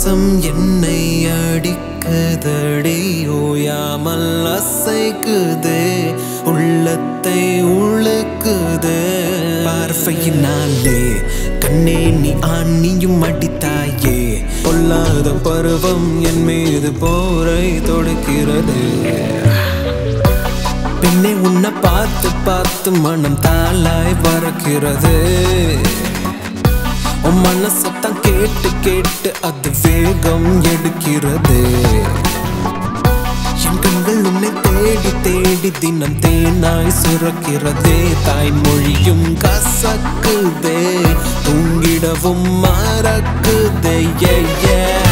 சுவாசம் என்னை அடிக்குதடி ஓயாமல் அசைக்குதே உள்ளத்தை உழுக்குதே பார்வையினாலே கண்ணே நீ ஆணியும் அடித்தாயே பொல்லாத பருவம் என் மீது போரை தொடுக்கிறது பெண்ணே உன்னை பார்த்து பார்த்து மனம் தாளாய் பறக்கிறது உன் மனசத்தான் கேட்டு கேட்டு அது வேகம் எடுக்கிறது என் கண்கள் உன்னை தேடி தேடி தினம் தேனாய் சுரக்கிறதே தாய்மொழியும் கசக்குதே தூங்கிடவும் மறக்குதே yeah, yeah.